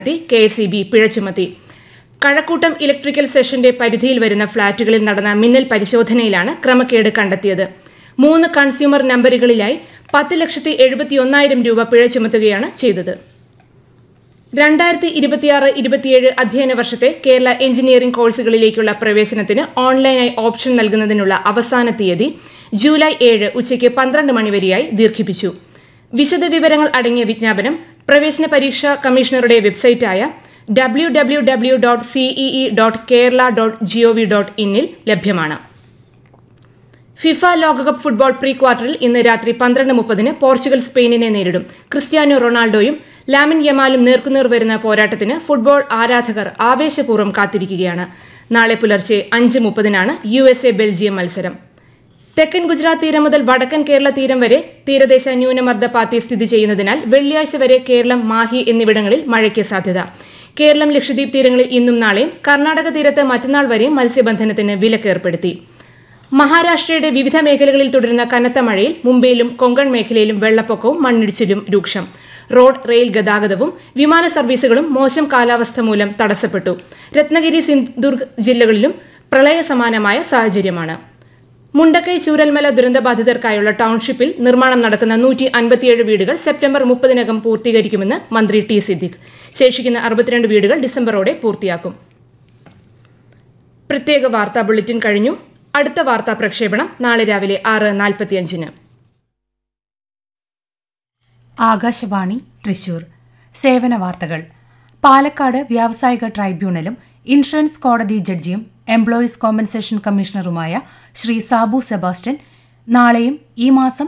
K S E B പിഴ ചുമത്തി Kazhakkoottam electrical സെഷന്റെ പരിധിയിൽ വരുന്ന ഫ്ളാറ്റുകളിൽ നടന്ന മിന്നൽ പരിശോധനയിലാണ് ക്രമക്കേട് കണ്ടെത്തിയത് മൂന്ന് കൺസ്യൂമർ നമ്പറുകളിലായി പത്ത് ലക്ഷത്തി എഴുപത്തി ഒന്നായിരം രൂപ പിഴ ചുമത്തുകയാണ് ചെയ്തത് രണ്ടായിരത്തി ഇരുപത്തിയാറ് ഇരുപത്തിയേഴ് അധ്യയന വർഷത്തെ കേരള എഞ്ചിനീയറിംഗ് കോഴ്സുകളിലേക്കുള്ള പ്രവേശനത്തിന് ഓൺലൈനായി ഓപ്ഷൻ നൽകുന്നതിനുള്ള അവസാന തീയതി ജൂലൈ ഏഴ് ഉച്ചയ്ക്ക് പന്ത്രണ്ട് മണിവരെയായി ദീർഘിപ്പിച്ചു വിശദവിവരങ്ങൾ അടങ്ങിയ വിജ്ഞാപനം പ്രവേശന പരീക്ഷാ കമ്മീഷണറുടെ വെബ്സൈറ്റായ W W W dot CEE dot Kerala dot GOV dot ഇന്നിൽ ലഭ്യമാണ് ഫിഫ ലോകകപ്പ് ഫുട്ബോൾ പ്രീ ക്വാർട്ടറിൽ ഇന്ന് രാത്രി പന്ത്രണ്ട് മുപ്പതിന് പോർച്ചുഗൽ സ്പെയിനിനെ നേരിടും ക്രിസ്ത്യാനോ റൊണാൾഡോയും ലാമിൻ യമാലും നേർക്കുനേർ വരുന്ന പോരാട്ടത്തിന് ഫുട്ബോൾ ആരാധകർ ആവേശപൂർവ്വം കാത്തിരിക്കുകയാണ് നാളെ പുലർച്ചെ അഞ്ച് മുപ്പതിനാണ് യു എസ് എ ബെൽജിയം മത്സരം തെക്കൻ ഗുജറാത്ത് തീരം മുതൽ വടക്കൻ കേരള തീരം വരെ തീരദേശ ന്യൂനമർദ്ദ പാത്തി സ്ഥിതി ചെയ്യുന്നതിനാൽ വെള്ളിയാഴ്ച വരെ കേരളം മാഹി എന്നിവിടങ്ങളിൽ മഴയ്ക്ക് സാധ്യത കേരളം ലക്ഷദ്വീപ് തീരങ്ങളിൽ ഇന്നും നാളെയും കർണാടക തീരത്ത് മറ്റന്നാൾ വരെയും മത്സ്യബന്ധനത്തിന് വിലക്കേർപ്പെടുത്തി മഹാരാഷ്ട്രയുടെ വിവിധ മേഖലകളിൽ തുടരുന്ന കനത്ത മഴയിൽ മുംബൈയിലും കൊങ്കൺ മേഖലയിലും വെള്ളപ്പൊക്കവും മണ്ണിടിച്ചിലും രൂക്ഷം റോഡ് റെയിൽ ഗതാഗതവും വിമാന സർവീസുകളും മോശം കാലാവസ്ഥ മൂലം തടസ്സപ്പെട്ടു രത്നഗിരി സിന്ധുർഗ് ജില്ലകളിലും പ്രളയ സമാനമായ സാഹചര്യമാണ് മുണ്ടക്കൈ ചൂരൽമല ദുരന്തബാധിതർക്കായുള്ള ടൌൺഷിപ്പിൽ നിർമ്മാണം നടക്കുന്ന നൂറ്റി അൻപത്തിയേഴ് വീടുകൾ സെപ്റ്റംബർ മുപ്പതിനകം പൂർത്തീകരിക്കുമെന്ന് മന്ത്രി ടി സിദ്ദിഖ് ശേഷിക്കുന്ന അറുപത്തിരണ്ട് വീടുകൾ ഡിസംബറോടെ പൂർത്തിയാക്കും പ്രത്യേക വാർത്താ ബുള്ളറ്റിൻ കഴിഞ്ഞു അടുത്ത വാർത്താ പ്രക്ഷേപണം നാളെ രാവിലെ ആറ് നാൽപ്പത്തിയഞ്ചിന് ആകാശവാണി തൃശൂർ സേവന വാർത്തകൾ പാലക്കാട് വ്യാവസായിക ട്രൈബ്യൂണലും ഇൻഷുറൻസ് കോടതി ജഡ്ജിയും എംപ്ലോയീസ് കോമ്പൻസേഷൻ കമ്മീഷണറുമായ ശ്രീ സാബു സെബാസ്റ്റ്യൻ നാളെയും ഈ മാസം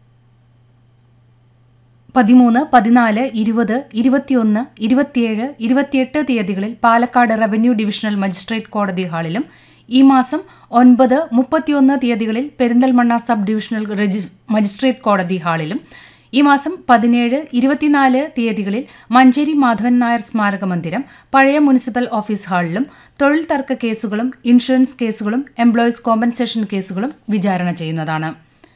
പതിമൂന്ന് പതിനാല് ഇരുപത് ഇരുപത്തിയൊന്ന് ഇരുപത്തിയേഴ് ഇരുപത്തിയെട്ട് തീയതികളിൽ പാലക്കാട് റവന്യൂ ഡിവിഷണൽ മജിസ്ട്രേറ്റ് കോടതി ഹാളിലും ഈ മാസം ഒൻപത് മുപ്പത്തിയൊന്ന് തീയതികളിൽ പെരിന്തൽമണ്ണ സബ് ഡിവിഷണൽ രജി- മജിസ്ട്രേറ്റ് കോടതി ഹാളിലും ഈ മാസം പതിനേഴ് ഇരുപത്തിനാല് തീയതികളിൽ മഞ്ചേരി മാധവൻ നായർ സ്മാരക മന്ദിരം പഴയ മുനിസിപ്പൽ ഓഫീസ് ഹാളിലും തൊഴിൽ തർക്ക കേസുകളും ഇൻഷുറൻസ് കേസുകളും എംപ്ലോയീസ് കോമ്പൻസേഷൻ കേസുകളും വിചാരണ ചെയ്യുന്നതാണ്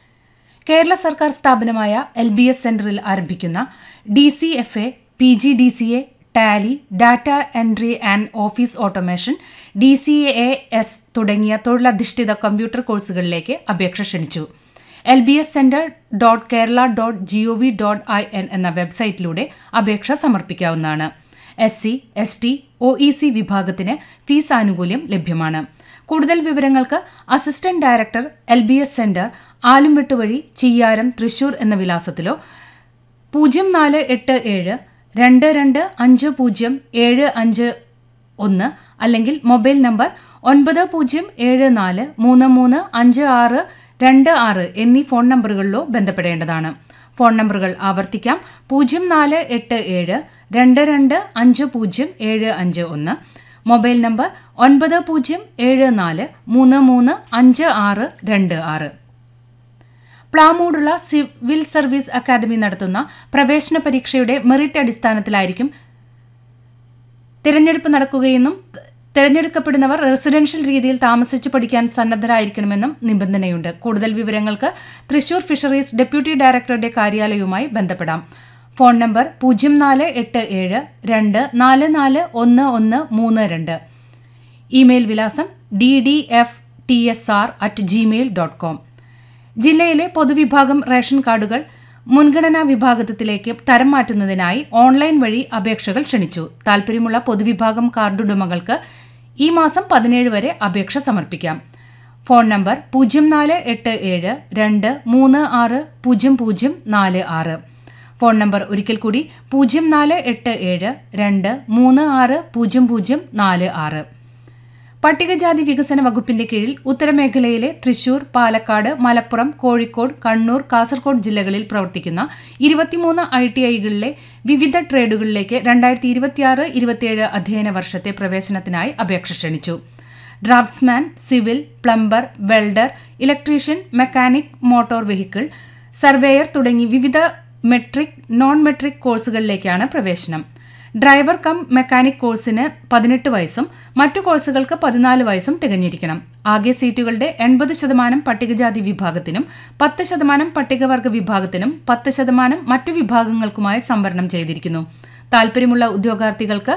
കേരള സർക്കാർ സ്ഥാപനമായ എൽ ബി എസ് സെന്ററിൽ ആരംഭിക്കുന്ന D C F A P G D C A Tally data entry and office automation D C A S തുടങ്ങിയ തൊഴിലധിഷ്ഠിത കമ്പ്യൂട്ടർ കോഴ്സുകളിലേക്ക് അപേക്ഷ ക്ഷണിച്ചു L B S centre dot Kerala dot G O V dot I N എന്ന വെബ്സൈറ്റിലൂടെ അപേക്ഷ സമർപ്പിക്കാവുന്നതാണ് S C S T O E C വിഭാഗത്തിന് ഫീസ് ആനുകൂല്യം ലഭ്യമാണ് കൂടുതൽ വിവരങ്ങൾക്ക് assistant director L B S centre Alumvettu വഴി ചിയ്യാരം തൃശൂർ എന്ന വിലാസത്തിലോ പൂജ്യം നാല് എട്ട് ഏഴ് രണ്ട് രണ്ട് അഞ്ച് പൂജ്യം ഏഴ് അഞ്ച് ഒന്ന് അല്ലെങ്കിൽ മൊബൈൽ നമ്പർ ഒൻപത് പൂജ്യം ഏഴ് നാല് മൂന്ന് മൂന്ന് അഞ്ച് ആറ് രണ്ട് ആറ് എന്നീ ഫോൺ നമ്പറുകളിലോ ബന്ധപ്പെടേണ്ടതാണ് ഫോൺ നമ്പറുകൾ ആവർത്തിക്കാം പൂജ്യം നാല് എട്ട് ഏഴ് രണ്ട് രണ്ട് അഞ്ച് പൂജ്യം ഏഴ് അഞ്ച് ഒന്ന് മൊബൈൽ നമ്പർ ഒൻപത് പൂജ്യം ഏഴ് നാല് മൂന്ന് മൂന്ന് അഞ്ച് ആറ് രണ്ട് ആറ് പ്ലാമൂടുള്ള സിവിൽ സർവീസ് അക്കാദമി നടത്തുന്ന പ്രവേശന പരീക്ഷയുടെ മെറിറ്റ് അടിസ്ഥാനത്തിലായിരിക്കും തിരഞ്ഞെടുപ്പ് നടക്കുകയെന്നും തിരഞ്ഞെടുക്കപ്പെടുന്നവർ റെസിഡൻഷ്യൽ രീതിയിൽ താമസിച്ച് പഠിക്കാൻ സന്നദ്ധരായിരിക്കണമെന്നും നിബന്ധനയുണ്ട് കൂടുതൽ വിവരങ്ങൾക്ക് തൃശൂർ ഫിഷറീസ് ഡെപ്യൂട്ടി ഡയറക്ടറുടെ കാര്യാലയവുമായി ബന്ധപ്പെടാം ഫോൺ നമ്പർ പൂജ്യം നാല് എട്ട് ഏഴ് രണ്ട് നാല് നാല് ഒന്ന് ഒന്ന് മൂന്ന് രണ്ട് ഇമെയിൽ വിലാസം D D F T S R at Gmail dot com ജില്ലയിലെ പൊതുവിഭാഗം റേഷൻ കാർഡുകൾ മുൻഗണനാ വിഭാഗത്തിലേക്ക് തരം മാറ്റുന്നതിനായി ഓൺലൈൻ വഴി അപേക്ഷകൾ ക്ഷണിച്ചു താൽപ്പര്യമുള്ള പൊതുവിഭാഗം കാർഡുടമകൾക്ക് ഈ മാസം പതിനേഴ് വരെ അപേക്ഷ സമർപ്പിക്കാം ഫോൺ നമ്പർ പൂജ്യം നാല് എട്ട് ഏഴ് രണ്ട് മൂന്ന് ആറ് പൂജ്യം പൂജ്യം നാല് ആറ് ഫോൺ നമ്പർ ഒരിക്കൽ കൂടി പൂജ്യം നാല് എട്ട് ഏഴ് രണ്ട് മൂന്ന് ആറ് പൂജ്യം പൂജ്യം നാല് ആറ് പട്ടികജാതി വികസന വകുപ്പിന്റെ കീഴിൽ ഉത്തരമേഖലയിലെ തൃശൂർ പാലക്കാട് മലപ്പുറം കോഴിക്കോട് കണ്ണൂർ കാസർഗോഡ് ജില്ലകളിൽ പ്രവർത്തിക്കുന്ന ഇരുപത്തിമൂന്ന് ഐ ടി ഐകളിലെ വിവിധ ട്രേഡുകളിലേക്ക് രണ്ടായിരത്തി ഇരുപത്തിയാറ് ഇരുപത്തിയേഴ് അധ്യയന വർഷത്തെ പ്രവേശനത്തിനായി അപേക്ഷ ക്ഷണിച്ചു draftsman civil plumber welder electrician mechanic motor vehicle surveyor തുടങ്ങി വിവിധ മെട്രിക് നോൺ മെട്രിക് കോഴ്സുകളിലേക്കാണ് പ്രവേശനം ഡ്രൈവർ കം മെക്കാനിക് കോഴ്സിന് പതിനെട്ട് വയസ്സും മറ്റു കോഴ്സുകൾക്ക് പതിനാല് വയസ്സും തികഞ്ഞിരിക്കണം ആകെ സീറ്റുകളുടെ എൺപത് ശതമാനം പട്ടികജാതി വിഭാഗത്തിനും പത്ത് ശതമാനം പട്ടികവർഗ വിഭാഗത്തിനും പത്ത് ശതമാനം മറ്റു വിഭാഗങ്ങൾക്കുമായി സംവരണം ചെയ്തിരിക്കുന്നു താൽപര്യമുള്ള ഉദ്യോഗാർത്ഥികൾക്ക്